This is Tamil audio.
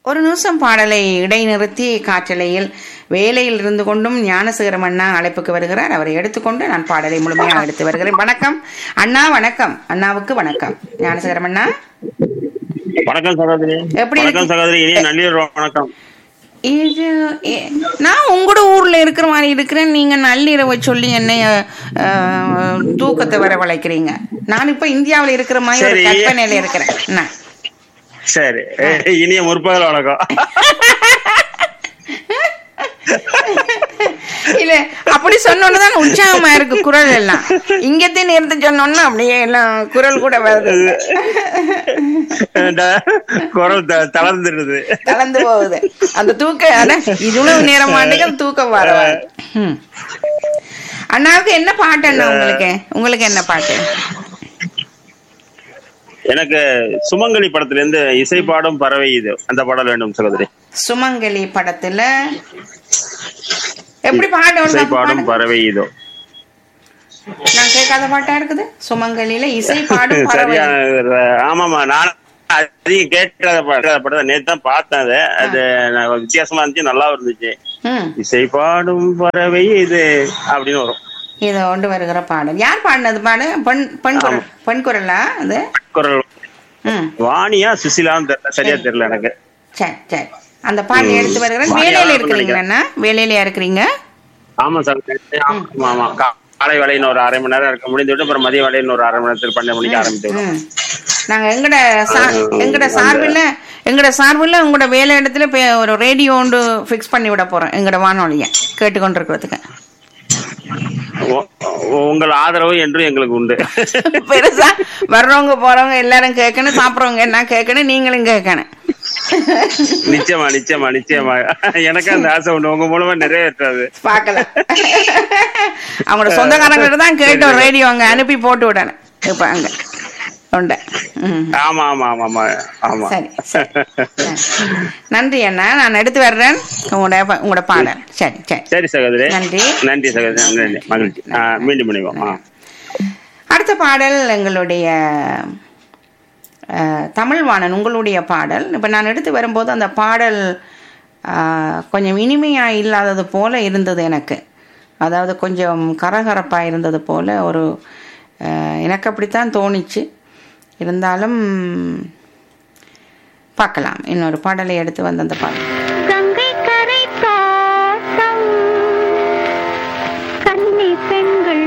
ஒரு நிமிஷம் பாடலை இடைநிறுத்தி காற்றலையில் வேலையில் இருந்து கொண்டும் ஞானசேகரம் அண்ணா அழைப்புக்கு வருகிறார் அவரை எடுத்துக்கொண்டு நான் பாடலை முழுமையாக எடுத்து வருகிறேன் வணக்கம் அண்ணா வணக்கம் அண்ணாவுக்கு வணக்கம் ஞானசேகரம் அண்ணா வணக்கம் சகோதரி எப்படி வணக்கம் இருக்கு? சகோதரி இனிய நள்ளிரவு வணக்கம் இது எ- நான் உங்களோட ஊர்ல இருக்கிற மாதிரி இருக்கிறேன் நீங்க நள்ளிரவை சொல்லி என்னைய அஹ், தூக்கத்தை வரவழைக்கிறீங்க நான் இப்ப இந்தியாவுல இருக்கிற மாதிரி ஒரு சரி. கற்பனையில இருக்கிறேன் என்ன? சரி இனிய முற்பகல் வணக்கம் இல்ல அப்படி சொன்னோன்னு தான் உற்சாகமா இருக்கு குரல் எல்லாம் இங்கத்தையும் நிறுத்த சொன்னோன்னா அப்படியே எல்லாம் குரல் கூட வருது இந்த குரல் த- தளர்ந்துடுது கலந்து போகுது அந்த தூக்க அதான் இவ்வளவு நேரம் மாட்டுக்கு தூக்கம் வர வர. ம். அண்ணாவுக்கு என்ன பாட்டு அண்ணா உங்களுக்கு உங்களுக்கு என்ன பாட்டு எனக்கு சுமங்கலி படத்துல இருந்து இசை பாடும் பறவை இது அந்த பாடல் வேண்டும் சகோதரி சுமங்கலி படத்துல எப்படி பாட்டு இசை ஒழுங்கா பாடும் பாடுங்க. பறவை இதோ நான் கேட்காத பாட்டா இருக்குது சுமங்கலியில இசை பாடும் பறவை சரியா ஆமாமா நான் அதிகம் கேட்காத ப- கேட்காத படம் நேத்து தான் பார்த்தேன் அதை அது நான் வித்தியாசமா இருந்துச்சு நல்லா இருந்துச்சு ம் இசை பாடும் பறவை இது அப்படின்னு வரும் இதை கொண்டு வருகிற பாடல் யார் பாடினது பாடு பெண் பெண் குரல் பெண் குரலா அது குரல் ம் வாணியா சுசிலான்னு தெரியல சரியா தெரியல எனக்கு சரி சரி அந்த பாட்டு எடுத்து வருகிறேன் வாரியா வேலையில இருக்கும்னு இருக்கிறீங்களா வேலையிலயா இருக்கிறீங்க ஆமா சார் ஆமா ஆமா கா- காலை வேலைன்னு ஒரு அரை மணி நேரம் இருக்க முடிந்து விட்டு அப்புறம் மதிய வேலைன்னு ஒரு அரை மணி நேரத்தில் பன்னெண்டு மணிக்கு ஆரம்பித்து விடும் ம். நாங்க எங்கட சா- எங்கட சார்பில் எங்கட சார்பில் உங்களோட வேலை இடத்துல இப்ப ஒரு ரேடியோ ஒன்று ஃபிக்ஸ் பண்ணி விட போறோம் எங்கட வானொலியை கேட்டுக்கொண்டிருக்கிறதுக்கு உ- உங்கள் ஆதரவு என்றும் எங்களுக்கு உண்டு பெருசா வர்றவங்க போறவங்க எல்லாரும் கேட்கணும் சாப்பிட்றவங்க என்ன கேட்கணும் நீங்களும் கேட்கணும் நிச்சயமா நிச்சயமா நிச்சயமா எனக்கு அந்த ஆசை உண்டு உங்க மூலமா நிறைவேற்றாது பார்க்கலாம் அவங்களோட சொந்தக்காரங்கிட்ட தான் கேட்டோம் ரேடியோ அங்க அனுப்பி போட்டு விடணும் இப்ப அங்க உண்டு ம் ஆமா ஆமா ஆமா ஆமா ஆமா சரி சரி சரி. நன்றி அண்ணா நான் எடுத்து வர்றேன் உங்களோட ப- உங்களோட பாடல் சரி சரி சரி சகோதரி நன்றி. நன்றி சகோதரி நன்றி மகிழ்ச்சி ஆ, மீண்டும் இணைவோம் ஆ அடுத்த பாடல் எங்களுடைய அஹ், தமிழ் வாணன் உங்களுடைய பாடல் இப்போ நான் எடுத்து வரும்போது அந்த பாடல் அஹ், கொஞ்சம் இனிமையாக இல்லாதது போல இருந்தது எனக்கு அதாவது கொஞ்சம் கரகரப்பாக இருந்தது போல ஒரு அஹ், எனக்கு அப்படித்தான் தோணிச்சு இருந்தாலும் பார்க்கலாம் இன்னொரு பாடலை எடுத்து வந்த அந்த பாடல்